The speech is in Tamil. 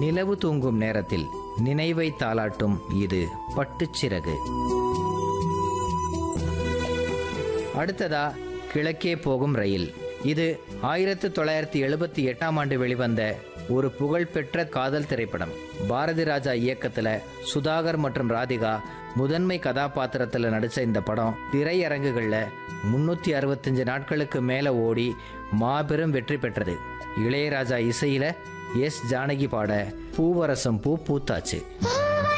நிலவு தூங்கும் நேரத்தில் நினைவை தாளாட்டும் இது பட்டுச்சிறகு அடுத்ததா கிழக்கே போகும் ரயில் இது ஆயிரத்து தொள்ளாயிரத்தி எழுபத்தி எட்டாம் ஆண்டு வெளிவந்த ஒரு புகழ்பெற்ற காதல் திரைப்படம் பாரதி ராஜா இயக்கத்துல சுதாகர் மற்றும் ராதிகா முதன்மை கதாபாத்திரத்தில் நடித்த இந்த படம் திரையரங்குகளில் முன்னூற்றி அறுபத்தஞ்சு நாட்களுக்கு மேலே ஓடி மாபெரும் வெற்றி பெற்றது இளையராஜா இசையில எஸ் ஜானகி பாட பூவரசம் பூ பூத்தாச்சு